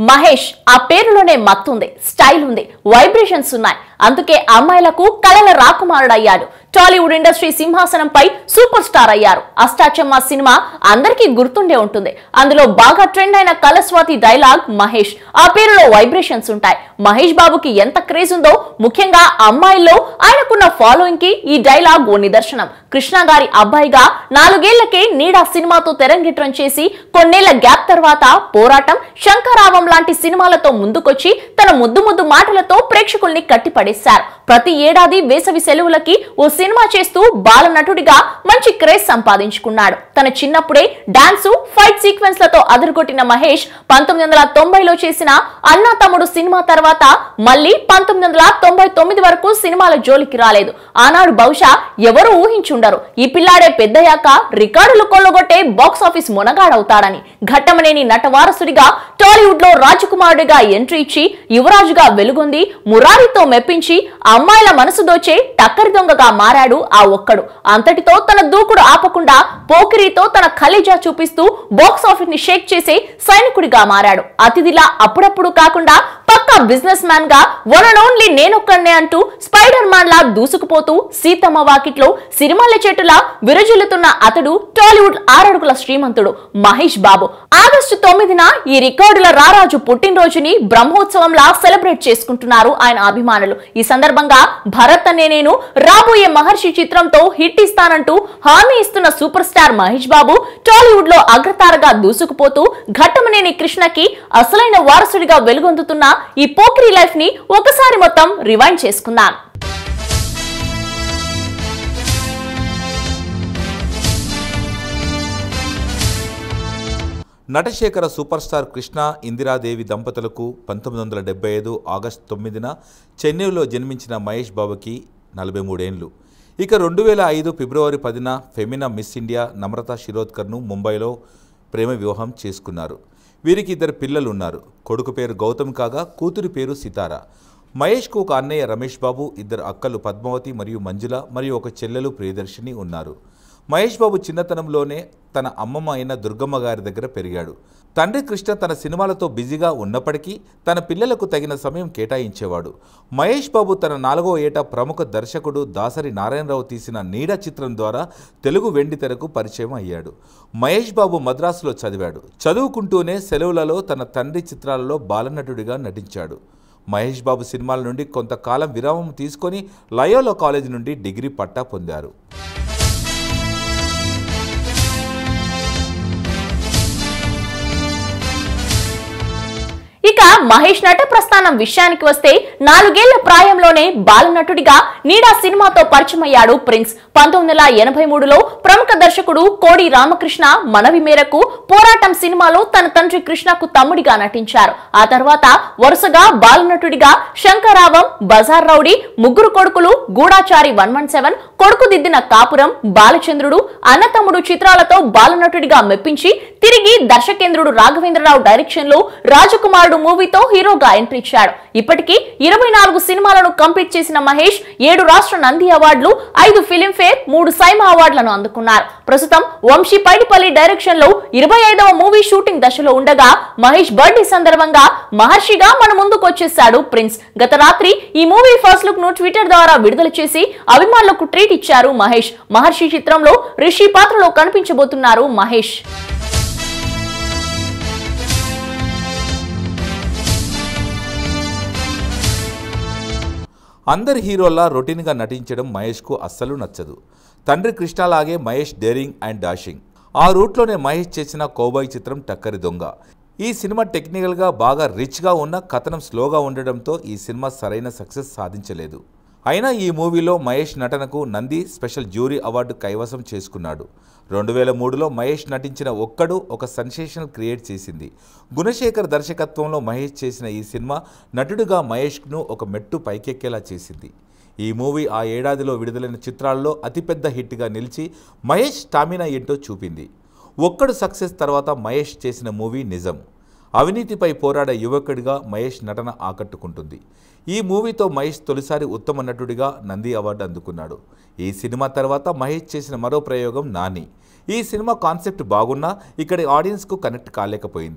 మహేష్ ఆ పేరులోనే మత్తుంది స్టైల్ ఉంది వైబ్రేషన్స్ ఉన్నాయి అందుకే అమ్మాయిలకు కళల రాకుమారుడయ్యాడు టాలీవుడ్ ఇండస్ట్రీ సింహాసనంపై సూపర్ స్టార్ అయ్యారు అష్టాచమ్మ సినిమా అందరికీ గుర్తుండే ఉంటుంది అందులో బాగా ట్రెండ్ అయిన కలస్వాతి డైలాగ్ మహేష్ ఆ పేరులో వైబ్రేషన్స్ ఉంటాయి మహేష్ బాబుకి ఎంత క్రేజ్ ఉందో ముఖ్యంగా అమ్మాయిల్లో ఆయనకున్న ఫాలోయింగ్ కి ఈ డైలాగ్ ఓ నిదర్శనం కృష్ణ గారి అబ్బాయిగా నాలుగేళ్లకే నీడా సినిమాతో తెరంగేట్రం చేసి కొన్నేళ్ల గ్యాప్ తర్వాత పోరాటం శంకరావం లాంటి సినిమాలతో ముందుకొచ్చి తన ముద్దు ముద్దు మాటలతో ప్రేక్షకుల్ని కట్టిపడేశారు ప్రతి ఏడాది వేసవి సెలవులకి ఓ సినిమా చేస్తూ బాల నటుడిగా మంచి క్రేజ్ సంపాదించుకున్నాడు తన చిన్నప్పుడే డాన్సు ఫైట్ సీక్వెన్స్ లతో అదరగొట్టిన మహేష్ పంతొమ్మిది వందల తొంభైలో చేసిన అన్నా తమ్ముడు సినిమా తర్వాత మళ్ళీ పంతొమ్మిది వందల తొంభై తొమ్మిది వరకు సినిమాల జోలికి రాలేదు ఆనాడు బహుశా ఎవరు ఊహించుండరు ఈ పిల్లాడే పెద్దయ్యాక రికార్డులు కొల్లగొట్టే బాక్స్ ఆఫీస్ మొనగాడవుతాడని ఘట్టమనేని నటవారసుడిగా టాలీవుడ్ లో రాజకుమారుడిగా ఎంట్రీ ఇచ్చి యువరాజుగా వెలుగొంది మురారితో మెప్పించి అమ్మాయిల మనసు దోచే టక్కరి దొంగగా మారాడు ఆ ఒక్కడు అంతటితో తన దూకుడు ఆపకుండా పోకిరితో తన ఖలీజా చూపిస్తూ బాక్స్ ఆఫీస్ ని షేక్ చేసే సైనికుడిగా మారాడు అతిథిలా అప్పుడప్పుడు కాకుండా పక్కా బిజినెస్ మ్యాన్ గా వన్ అండ్ ఓన్లీ నేనొక్కనే అంటూ స్పైడర్ మ్యాన్ లా దూసుకుపోతూ సీతమ్మ వాకిట్లో సిరిమల్ల చెట్టులా విరజిల్లుతున్న అతడు టాలీవుడ్ ఆరడుగుల శ్రీమంతుడు మహేష్ బాబు ఆగస్టు తొమ్మిదిన ఈ రికార్డుల రారాజు పుట్టినరోజుని బ్రహ్మోత్సవంలా సెలబ్రేట్ చేసుకుంటున్నారు ఆయన అభిమానులు ఈ సందర్భంగా భరత్ అనే నేను రాబోయే మహర్షి చిత్రంతో హిట్ ఇస్తానంటూ హామీ ఇస్తున్న super star Mahesh Babu Tollywood లో అగ్రతారగా దూసుకుపోతూ ఘట్టమనేని కృష్ణకి అసలైన వారసుడిగా వెలుగొందుతున్న ఈ పోకిరి లైఫ్ ని ఒకసారి మొత్తం రివైండ్ చేసుకుందాం నటశేఖర సూపర్ స్టార్ కృష్ణ ఇందిరాదేవి దంపతులకు పంతొమ్మిది వందల డెబ్బై ఐదు ఆగస్టు తొమ్మిదిన చెన్నైలో జన్మించిన మహేష్ బాబుకి నలభై మూడేండ్లు ఇక రెండు వేల ఐదు ఫిబ్రవరి పదిన ఫెమినా మిస్ ఇండియా నమ్రత శిరోద్కర్ను ముంబైలో ప్రేమ వివాహం చేసుకున్నారు వీరికి ఇద్దరు పిల్లలు ఉన్నారు కొడుకు పేరు గౌతమ్ కాగా కూతురి పేరు సితార మహేష్కు ఒక అన్నయ్య రమేష్ బాబు ఇద్దరు అక్కలు పద్మావతి మరియు మంజుల మరియు ఒక చెల్లెలు ప్రియదర్శిని ఉన్నారు మహేష్ బాబు చిన్నతనంలోనే తన అమ్మమ్మ అయిన దుర్గమ్మ గారి దగ్గర పెరిగాడు తండ్రి కృష్ణ తన సినిమాలతో బిజీగా ఉన్నప్పటికీ తన పిల్లలకు తగిన సమయం కేటాయించేవాడు మహేష్ బాబు తన నాలుగో ఏట ప్రముఖ దర్శకుడు దాసరి నారాయణరావు తీసిన నీడ చిత్రం ద్వారా తెలుగు వెండి తెరకు పరిచయం అయ్యాడు మహేష్ బాబు మద్రాసులో చదివాడు చదువుకుంటూనే సెలవులలో తన తండ్రి చిత్రాలలో బాలనటుడిగా నటించాడు మహేష్ బాబు సినిమాల నుండి కొంతకాలం విరామం తీసుకొని లయోలో కాలేజ్ నుండి డిగ్రీ పట్టా పొందారు ఇక మహేష్ నట ప్రస్థానం విషయానికి వస్తే నాలుగేళ్ల ప్రాయంలోనే బాలనటుడిగా నీడా సినిమాతో పరిచయమయ్యాడు ప్రిన్స్ పంతొమ్మిది వందల ఎనభై మూడులో ప్రముఖ దర్శకుడు కోడి రామకృష్ణ మనవి మేరకు పోరాటం సినిమాలో తన తండ్రి కృష్ణకు తమ్ముడిగా నటించారు ఆ తర్వాత వరుసగా బాలనటుడిగా శంకరావం బజార్ రౌడీ ముగ్గురు కొడుకులు గూఢాచారి వన్ వన్ సెవెన్ కొడుకు దిద్దిన కాపురం బాలచంద్రుడు అన్నతమ్ముడు చిత్రాలతో బాలనటుడిగా మెప్పించి తిరిగి దర్శకేంద్రుడు రాఘవేంద్రరావు డైరెక్షన్ లో రాజకుమారుడు మూవీతో హీరోగా ఎంట్రీ ఇచ్చాడు ఇప్పటికీ ఇరవై నాలుగు సినిమాలను కంప్లీట్ చేసిన మహేష్ ఏడు రాష్ట్ర నంది అవార్డులు ఐదు ఫిలింఫేర్ మూడు సైమా అవార్డులను అందుకున్నారు ప్రస్తుతం వంశీ పైడిపల్లి డైరెక్షన్ లో ఇరవై ఐదవ మూవీ షూటింగ్ దశలో ఉండగా మహేష్ బర్త్డే సందర్భంగా మహర్షిగా మన ముందుకు వచ్చేశాడు ప్రిన్స్ గత రాత్రి ఈ మూవీ ఫస్ట్ లుక్ ను ట్విట్టర్ ద్వారా విడుదల చేసి అభిమానులకు ట్రీట్ ఇచ్చారు మహేష్ మహర్షి చిత్రంలో రిషి పాత్రలో కనిపించబోతున్నారు మహేష్ అందరి హీరోల్లా రొటీన్గా నటించడం మహేష్కు అస్సలు నచ్చదు తండ్రి కృష్ణలాగే మహేష్ డేరింగ్ అండ్ డాషింగ్ ఆ రూట్లోనే మహేష్ చేసిన కౌబాయ్ చిత్రం టక్కరి దొంగ ఈ సినిమా టెక్నికల్గా బాగా రిచ్గా ఉన్న కథనం స్లోగా ఉండడంతో ఈ సినిమా సరైన సక్సెస్ సాధించలేదు అయినా ఈ మూవీలో మహేష్ నటనకు నంది స్పెషల్ జ్యూరీ అవార్డు కైవసం చేసుకున్నాడు రెండు వేల మూడులో మహేష్ నటించిన ఒక్కడు ఒక సెన్సేషనల్ క్రియేట్ చేసింది గుణశేఖర్ దర్శకత్వంలో మహేష్ చేసిన ఈ సినిమా నటుడుగా మహేష్ను ఒక మెట్టు పైకెక్కేలా చేసింది ఈ మూవీ ఆ ఏడాదిలో విడుదలైన చిత్రాల్లో అతిపెద్ద హిట్గా నిలిచి మహేష్ స్టామినా ఏంటో చూపింది ఒక్కడు సక్సెస్ తర్వాత మహేష్ చేసిన మూవీ నిజం అవినీతిపై పోరాడే యువకుడిగా మహేష్ నటన ఆకట్టుకుంటుంది ఈ మూవీతో మహేష్ తొలిసారి ఉత్తమ నటుడిగా నంది అవార్డు అందుకున్నాడు ఈ సినిమా తర్వాత మహేష్ చేసిన మరో ప్రయోగం నాని ఈ సినిమా కాన్సెప్ట్ బాగున్నా ఇక్కడి ఆడియన్స్కు కనెక్ట్ కాలేకపోయింది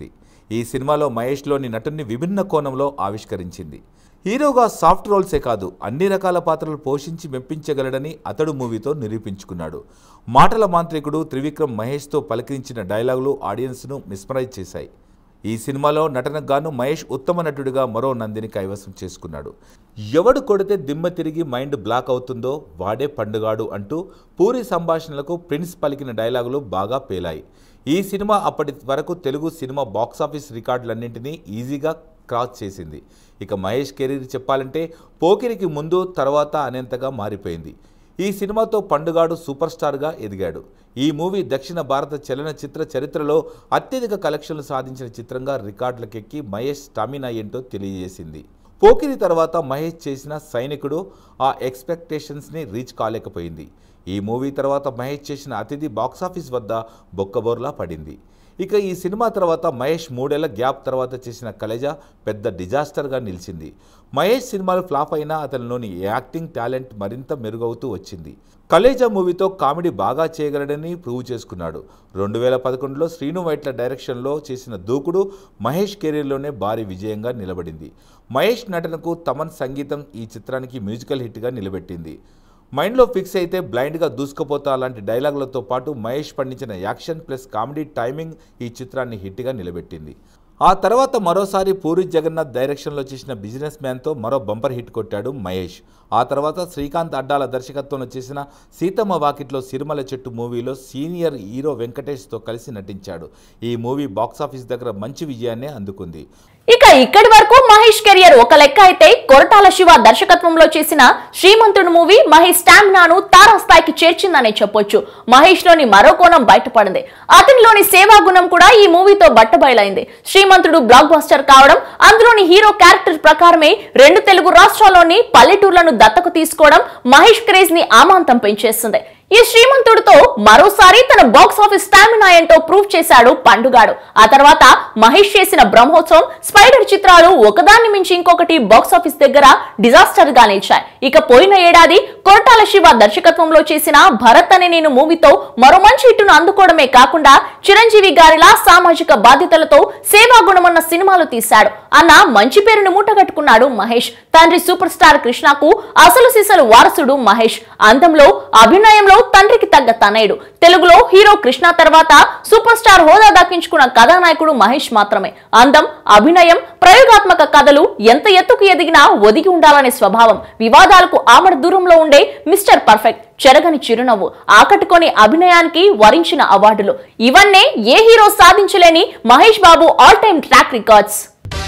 ఈ సినిమాలో మహేష్లోని నటుని విభిన్న కోణంలో ఆవిష్కరించింది హీరోగా సాఫ్ట్ రోల్సే కాదు అన్ని రకాల పాత్రలు పోషించి మెప్పించగలడని అతడు మూవీతో నిరూపించుకున్నాడు మాటల మాంత్రికుడు త్రివిక్రమ్ మహేష్తో పలికించిన డైలాగులు ఆడియన్స్ను మిస్మరైజ్ చేశాయి ఈ సినిమాలో నటనకు గాను మహేష్ ఉత్తమ నటుడిగా మరో నందిని కైవసం చేసుకున్నాడు ఎవడు కొడితే దిమ్మ తిరిగి మైండ్ బ్లాక్ అవుతుందో వాడే పండుగాడు అంటూ పూరి సంభాషణలకు ప్రిన్స్ పలికిన డైలాగులు బాగా పేలాయి ఈ సినిమా అప్పటి వరకు తెలుగు సినిమా బాక్సాఫీస్ రికార్డులన్నింటినీ ఈజీగా క్రాస్ చేసింది ఇక మహేష్ కెరీర్ చెప్పాలంటే పోకిరికి ముందు తర్వాత అనేంతగా మారిపోయింది ఈ సినిమాతో పండుగాడు సూపర్ స్టార్గా ఎదిగాడు ఈ మూవీ దక్షిణ భారత చలనచిత్ర చరిత్రలో అత్యధిక కలెక్షన్లు సాధించిన చిత్రంగా రికార్డులకెక్కి మహేష్ స్టామినా ఏంటో తెలియజేసింది పోకిరి తర్వాత మహేష్ చేసిన సైనికుడు ఆ ఎక్స్పెక్టేషన్స్ని రీచ్ కాలేకపోయింది ఈ మూవీ తర్వాత మహేష్ చేసిన అతిథి బాక్సాఫీస్ వద్ద బొక్కబోర్లా పడింది ఇక ఈ సినిమా తర్వాత మహేష్ మూడేళ్ల గ్యాప్ తర్వాత చేసిన కలేజ పెద్ద డిజాస్టర్గా నిలిచింది మహేష్ సినిమాలు ఫ్లాప్ అయినా అతనిలోని యాక్టింగ్ టాలెంట్ మరింత మెరుగవుతూ వచ్చింది కలేజా మూవీతో కామెడీ బాగా చేయగలడని ప్రూవ్ చేసుకున్నాడు రెండు వేల పదకొండులో శ్రీను వైట్ల డైరెక్షన్లో చేసిన దూకుడు మహేష్ కెరీర్లోనే భారీ విజయంగా నిలబడింది మహేష్ నటనకు తమన్ సంగీతం ఈ చిత్రానికి మ్యూజికల్ హిట్గా నిలబెట్టింది మైండ్లో ఫిక్స్ అయితే బ్లైండ్గా దూసుకుపోతా లాంటి డైలాగులతో పాటు మహేష్ పండించిన యాక్షన్ ప్లస్ కామెడీ టైమింగ్ ఈ చిత్రాన్ని హిట్గా నిలబెట్టింది ఆ తర్వాత మరోసారి పూరి జగన్నాథ్ డైరెక్షన్లో చేసిన బిజినెస్ మ్యాన్తో మరో బంపర్ హిట్ కొట్టాడు మహేష్ ఆ తర్వాత శ్రీకాంత్ అడ్డాల దర్శకత్వంలో చేసిన సీతమ్మ వాకిట్లో సిరిమల చెట్టు మూవీలో సీనియర్ హీరో వెంకటేష్తో కలిసి నటించాడు ఈ మూవీ బాక్సాఫీస్ దగ్గర మంచి విజయాన్ని అందుకుంది ఇక ఇక్కడి వరకు మహేష్ కెరియర్ ఒక లెక్క అయితే కొరటాల శివ దర్శకత్వంలో చేసిన శ్రీమంతుడు మూవీ మహేష్ స్టామినాను తారాస్థాయికి చేర్చిందనే చెప్పొచ్చు మహేష్ లోని మరో కోణం బయటపడింది అతనిలోని సేవా గుణం కూడా ఈ మూవీతో బట్టబయలైంది శ్రీమంతుడు బ్లాక్ బస్టర్ కావడం అందులోని హీరో క్యారెక్టర్ ప్రకారమే రెండు తెలుగు రాష్ట్రాల్లోని పల్లెటూర్లను దత్తకు తీసుకోవడం మహేష్ క్రేజ్ ని ఆమాంతం పెంచేస్తుంది ఈ శ్రీమంతుడితో మరోసారి తన బాక్స్ ఆఫీస్ స్టామినా ఏంటో ప్రూవ్ చేశాడు పండుగాడు ఆ తర్వాత మహేష్ చేసిన బ్రహ్మోత్సవం స్పైడర్ చిత్రాలు ఒకదాన్ని మించి ఇంకొకటి బాక్స్ ఆఫీస్ దగ్గర డిజాస్టర్ గా నిలిచాయి ఇక పోయిన ఏడాది కొరటాల శివ దర్శకత్వంలో చేసిన భరత్ అనే నేను మూవీతో మరో మంచి హిట్టును అందుకోవడమే కాకుండా చిరంజీవి గారిలా సామాజిక బాధ్యతలతో సేవా గుణమన్న సినిమాలు తీశాడు అన్న మంచి పేరును మూటగట్టుకున్నాడు మహేష్ తండ్రి సూపర్ స్టార్ కృష్ణకు అసలు సిసలు వారసుడు మహేష్ అందంలో అభినయంలో తండ్రికి తగ్గ తనయుడు తెలుగులో హీరో కృష్ణ తర్వాత సూపర్ స్టార్ హోదా దక్కించుకున్న కథానాయకుడు మహేష్ మాత్రమే అందం అభినయం ప్రయోగాత్మక కథలు ఎంత ఎత్తుకు ఎదిగినా ఒదిగి ఉండాలనే స్వభావం వివాదాలకు ఆమడ దూరంలో ఉండే మిస్టర్ పర్ఫెక్ట్ చెరగని చిరునవ్వు ఆకట్టుకొని అభినయానికి వరించిన అవార్డులు ఇవన్నీ ఏ హీరో సాధించలేని Mahesh Babu all time track records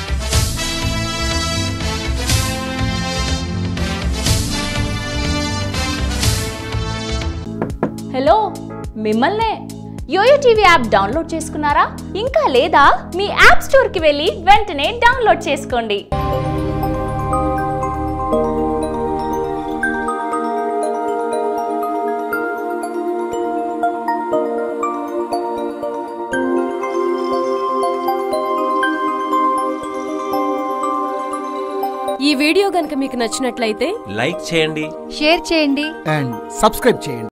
hello మిమ్మల్నే యోయో టీవీ యాప్ డౌన్లోడ్ చేసుకున్నారా ఇంకా లేదా మీ యాప్ స్టోర్కి వెళ్ళి వెంటనే డౌన్లోడ్ చేసుకోండి ఈ వీడియో గనుక మీకు నచ్చినట్లయితే లైక్ చేయండి షేర్ చేయండి అండ్ సబ్స్క్రైబ్ చేయండి